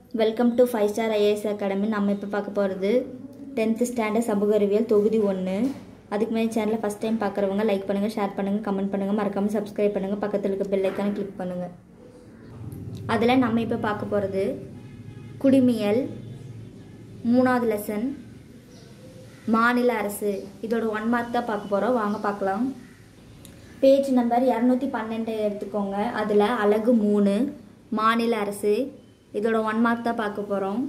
welcome to five star IAS academy நம்ம இப்போ பார்க்க போகிறது டென்த்து ஸ்டாண்டர்ட் சமூக அறிவியல் தொகுதி ஒன்று அதுக்கு மேலே சேனலை ஃபஸ்ட் டைம் பார்க்குறவங்க லைக் பண்ணுங்கள் ஷேர் பண்ணுங்கள் கமெண்ட் பண்ணுங்கள் மறக்காமல் சப்ஸ்கிரைப் பண்ணுங்கள் பக்கத்தில் இருக்க பெல் ஐக்கானை கிளிக் பண்ணுங்கள் அதில் நம்ம இப்போ பார்க்க போகிறது குடிமியல் மூணாவது லெசன் மாநில அரசு இதோட ஒன் மார்க் தான் பார்க்க போகிறோம் வாங்க பார்க்கலாம் பேஜ் நம்பர் இரநூத்தி பன்னெண்டு எடுத்துக்கோங்க அதில் அழகு மூணு மாநில அரசு இதோட ஒன் மார்க் தான் பார்க்க போகிறோம்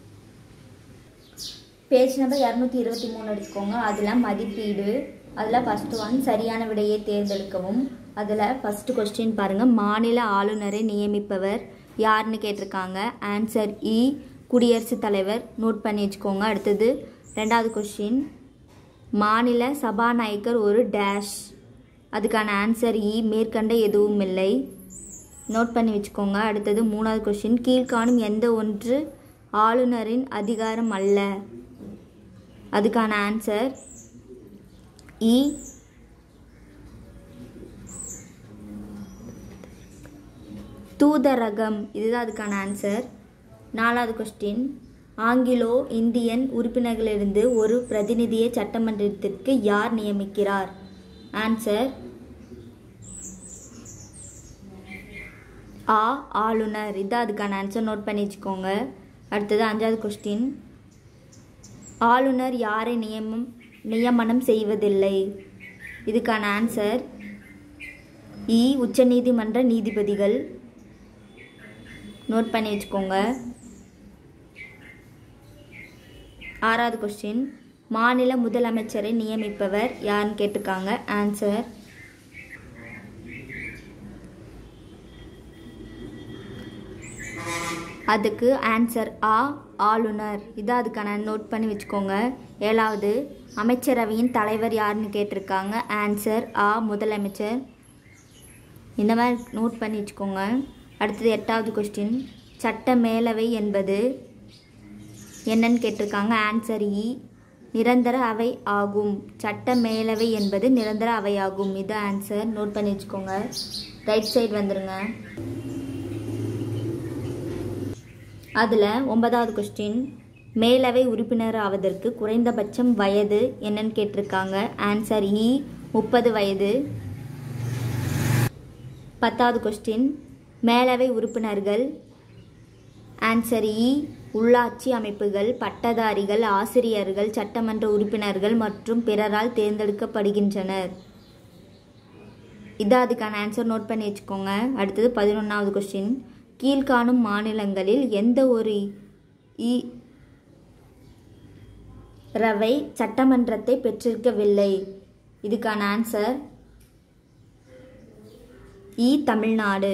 பேஜ் நம்பர் இரநூத்தி இருபத்தி மூணு எடுத்துக்கோங்க அதில் மதிப்பீடு அதில் ஃபஸ்ட்டு ஒன் சரியான விடையை தேர்ந்தெடுக்கவும் அதில் ஃபஸ்ட்டு கொஸ்டின் பாருங்கள் மாநில ஆளுநரை நியமிப்பவர் யாருன்னு கேட்டிருக்காங்க ஆன்சர் இ குடியரசுத் தலைவர் நோட் பண்ணி வச்சுக்கோங்க அடுத்தது ரெண்டாவது கொஸ்டின் மாநில சபாநாயகர் ஒரு டேஷ் அதுக்கான ஆன்சர் இ மேற்கண்ட எதுவும் இல்லை நோட் பண்ணி வச்சுக்கோங்க அடுத்தது மூணாவது கொஸ்டின் கீழ்காணும் எந்த ஒன்று ஆளுநரின் அதிகாரம் அல்ல அதுக்கான ஆன்சர் இ தூதரகம் இதுதான் அதுக்கான ஆன்சர் நாலாவது கொஸ்டின் ஆங்கிலோ இந்தியன் உறுப்பினர்களிலிருந்து ஒரு பிரதிநிதியை சட்டமன்றத்திற்கு யார் நியமிக்கிறார் ஆன்சர் ஆ ஆளுநர் இதான் அதுக்கான ஆன்சர் நோட் பண்ணி வச்சுக்கோங்க அடுத்தது அஞ்சாவது கொஸ்டின் ஆளுநர் யாரை நியமம் நியமனம் செய்வதில்லை இதுக்கான ஆன்சர் இ உச்சநீதிமன்ற நீதிபதிகள் நோட் பண்ணி வச்சுக்கோங்க ஆறாவது கொஸ்டின் மாநில முதலமைச்சரை நியமிப்பவர் யாருன்னு கேட்டிருக்காங்க ஆன்சர் அதுக்கு ஆன்சர் ஆ ஆளுநர் இதான் அதுக்கான நோட் பண்ணி வச்சுக்கோங்க ஏழாவது அமைச்சரவையின் தலைவர் யாருன்னு கேட்டிருக்காங்க ஆன்சர் ஆ முதலமைச்சர் இந்த மாதிரி நோட் பண்ணி வச்சுக்கோங்க அடுத்தது எட்டாவது கொஸ்டின் சட்ட மேலவை என்பது என்னன்னு கேட்டிருக்காங்க ஆன்சர் இ நிரந்தர அவை ஆகும் சட்ட மேலவை என்பது நிரந்தர அவை ஆகும் இது ஆன்சர் நோட் பண்ணி வச்சுக்கோங்க ரைட் சைடு வந்துருங்க அதில் ஒன்பதாவது கொஸ்டின் மேலவை உறுப்பினர் ஆவதற்கு குறைந்தபட்சம் வயது என்னன்னு கேட்டிருக்காங்க ஆன்சர் இ முப்பது வயது பத்தாவது கொஸ்டின் மேலவை உறுப்பினர்கள் ஆன்சர் இ உள்ளாட்சி அமைப்புகள் பட்டதாரிகள் ஆசிரியர்கள் சட்டமன்ற உறுப்பினர்கள் மற்றும் பிறரால் தேர்ந்தெடுக்கப்படுகின்றனர் இதான் அதுக்கான ஆன்சர் நோட் பண்ணி வச்சுக்கோங்க அடுத்தது பதினொன்றாவது கொஸ்டின் கீழ்காணும் மாநிலங்களில் எந்த ஒரு இ ரவை சட்டமன்றத்தை பெற்றிருக்கவில்லை இதுக்கான ஆன்சர் இ தமிழ்நாடு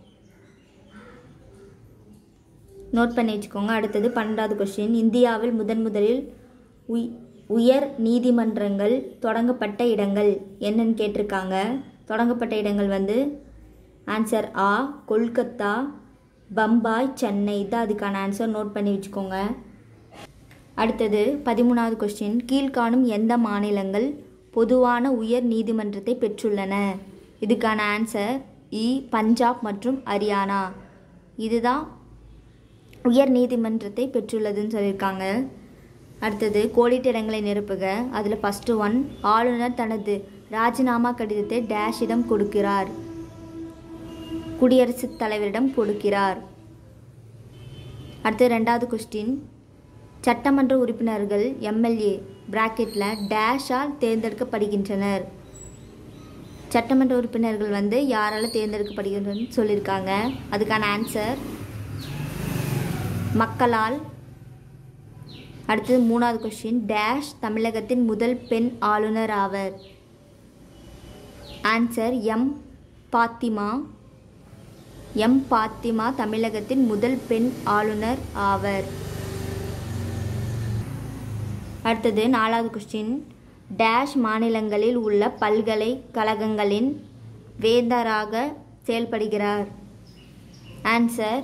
நோட் பண்ணி வச்சுக்கோங்க அடுத்தது பன்னெண்டாவது கொஸ்டின் இந்தியாவில் முதன் முதலில் உய் உயர் நீதிமன்றங்கள் தொடங்கப்பட்ட இடங்கள் என்னன்னு கேட்டிருக்காங்க தொடங்கப்பட்ட இடங்கள் வந்து ஆன்சர் ஆ கொல்கத்தா பம்பாய் சென்னை தான் அதுக்கான ஆன்சர் நோட் பண்ணி வச்சுக்கோங்க அடுத்தது பதிமூணாவது கொஸ்டின் கீழ்காணும் எந்த மாநிலங்கள் பொதுவான உயர் நீதிமன்றத்தை பெற்றுள்ளன இதுக்கான ஆன்சர் இ பஞ்சாப் மற்றும் ஹரியானா இதுதான் உயர் நீதிமன்றத்தை பெற்றுள்ளதுன்னு சொல்லியிருக்காங்க அடுத்தது கோடிட்ட இடங்களை நிரப்புக அதில் ஃபஸ்ட்டு ஒன் ஆளுநர் தனது ராஜினாமா கடிதத்தை டேஷிடம் கொடுக்கிறார் குடியரசுத் தலைவரிடம் கொடுக்கிறார் அடுத்து ரெண்டாவது கொஸ்டின் சட்டமன்ற உறுப்பினர்கள் எம்எல்ஏ பிராக்கெட்டில் டேஷால் தேர்ந்தெடுக்கப்படுகின்றனர் சட்டமன்ற உறுப்பினர்கள் வந்து யாரால் தேர்ந்தெடுக்கப்படுகின்றனர் சொல்லியிருக்காங்க அதுக்கான ஆன்சர் மக்களால் அடுத்தது மூணாவது கொஸ்டின் டேஷ் தமிழகத்தின் முதல் பெண் ஆளுநர் ஆவர் answer M Fathima M Fathima தமிழகத்தின் முதல் பெண் ஆளுநர் ஆவர் அடுத்தது நாலாவது கொஸ்டின் டேஷ் மாநிலங்களில் உள்ள பல்கலைக்கழகங்களின் வேந்தராக செயல்படுகிறார் ஆன்சர்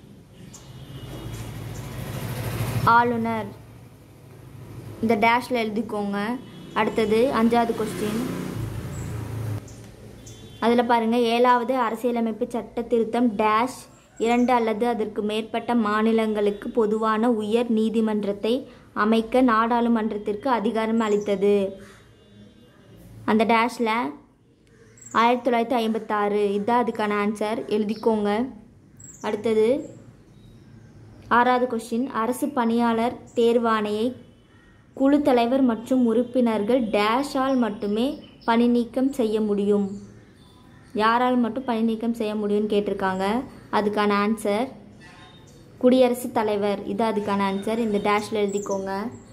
ஆளுநர் இந்த டேஷில் எழுதிக்கோங்க அடுத்தது அஞ்சாவது கொஸ்டின் அதில் பாருங்கள் ஏழாவது அரசியலமைப்பு சட்ட திருத்தம் டேஷ் இரண்டு அல்லது அதற்கு மேற்பட்ட மாநிலங்களுக்கு பொதுவான உயர் நீதிமன்றத்தை அமைக்க நாடாளுமன்றத்திற்கு அதிகாரம் அளித்தது அந்த டேஷில் ஆயிரத்தி தொள்ளாயிரத்தி ஐம்பத்தாறு இதுதான் அதுக்கான ஆன்சர் எழுதிக்கோங்க அடுத்தது ஆறாவது கொஸ்டின் அரசு பணியாளர் தேர்வாணையை குழு தலைவர் மற்றும் உறுப்பினர்கள் டேஷால் மட்டுமே பணி நீக்கம் செய்ய முடியும் யாரால் மட்டும் பணி நீக்கம் செய்ய முடியும்னு கேட்டிருக்காங்க அதுக்கான ஆன்சர் குடியரசுத் தலைவர் இது அதுக்கான ஆன்சர் இந்த டேஷில் எழுதிக்கோங்க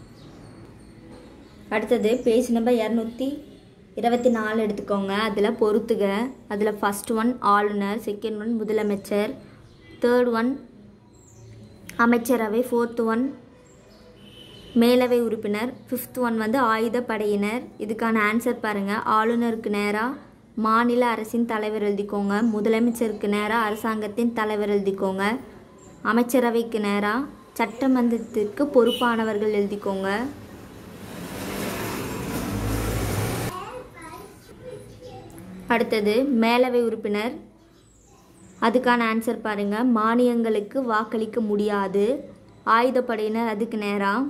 அடுத்தது பேஜ் நம்பர் இரநூத்தி இருபத்தி நாலு எடுத்துக்கோங்க அதில் பொறுத்துக அதில் ஃபஸ்ட் ஒன் ஆளுநர் செகண்ட் ஒன் முதலமைச்சர் தேர்ட் ஒன் அமைச்சரவை ஃபோர்த் ஒன் மேலவை உறுப்பினர் ஃபிஃப்த் ஒன் வந்து ஆயுத படையினர் இதுக்கான ஆன்சர் பாருங்கள் ஆளுநருக்கு நேராக மாநில அரசின் தலைவர் எழுதிக்கோங்க முதலமைச்சருக்கு நேராக அரசாங்கத்தின் தலைவர் எழுதிக்கோங்க அமைச்சரவைக்கு நேராக சட்டமன்றத்திற்கு பொறுப்பானவர்கள் எழுதிக்கோங்க அடுத்தது மேலவை உறுப்பினர் அதுக்கான ஆன்சர் பாருங்கள் மானியங்களுக்கு வாக்களிக்க முடியாது ஆயுதப்படையினர் அதுக்கு நேராக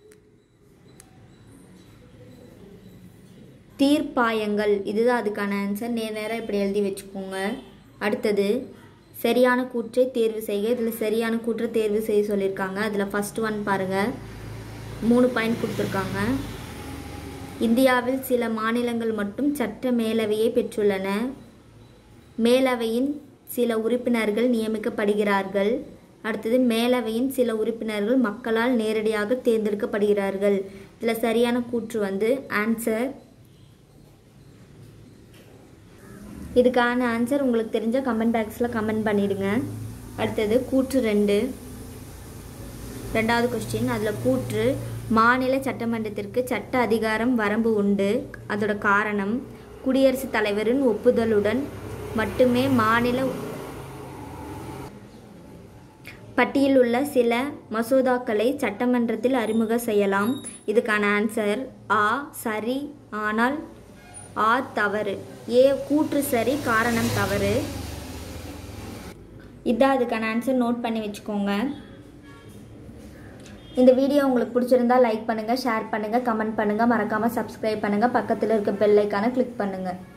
தீர்ப்பாயங்கள் இதுதான் அதுக்கான ஆன்சர் நேர் நேராக இப்படி எழுதி வச்சுக்கோங்க அடுத்தது சரியான கூற்றை தேர்வு செய்க இதில் சரியான கூற்றை தேர்வு செய்ய சொல்லியிருக்காங்க அதில் ஃபஸ்ட் ஒன் பாருங்கள் மூணு பாயிண்ட் கொடுத்துருக்காங்க இந்தியாவில் சில மாநிலங்கள் மட்டும் சட்ட மேலவையை பெற்றுள்ளன மேலவையின் சில உறுப்பினர்கள் நியமிக்கப்படுகிறார்கள் அடுத்தது மேலவையின் சில உறுப்பினர்கள் மக்களால் நேரடியாக தேர்ந்தெடுக்கப்படுகிறார்கள் இதில் சரியான கூற்று வந்து ஆன்சர் இதுக்கான ஆன்சர் உங்களுக்கு தெரிஞ்ச கமெண்ட் பாக்ஸில் கமெண்ட் பண்ணிடுங்க அடுத்தது கூற்று ரெண்டு ரெண்டாவது கொஸ்டின் அதில் கூற்று மாநில சட்டமன்றத்திற்கு சட்ட அதிகாரம் வரம்பு உண்டு அதோட காரணம் குடியரசுத் தலைவரின் ஒப்புதலுடன் மட்டுமே மாநில பட்டியலில் உள்ள சில மசோதாக்களை சட்டமன்றத்தில் அறிமுக செய்யலாம் இதுக்கான ஆன்சர் ஆ சரி ஆனால் ஆ தவறு ஏ கூற்று சரி காரணம் தவறு இதான் அதுக்கான ஆன்சர் நோட் பண்ணி வச்சுக்கோங்க இந்த வீடியோ உங்களுக்கு பிடிச்சிருந்தா லைக் பண்ணுங்கள் ஷேர் பண்ணுங்கள் கமெண்ட் பண்ணுங்கள் மறக்காமல் சப்ஸ்கிரைப் பண்ணுங்கள் பக்கத்தில் இருக்க பெல் ஐக்கானை கிளிக் பண்ணுங்கள்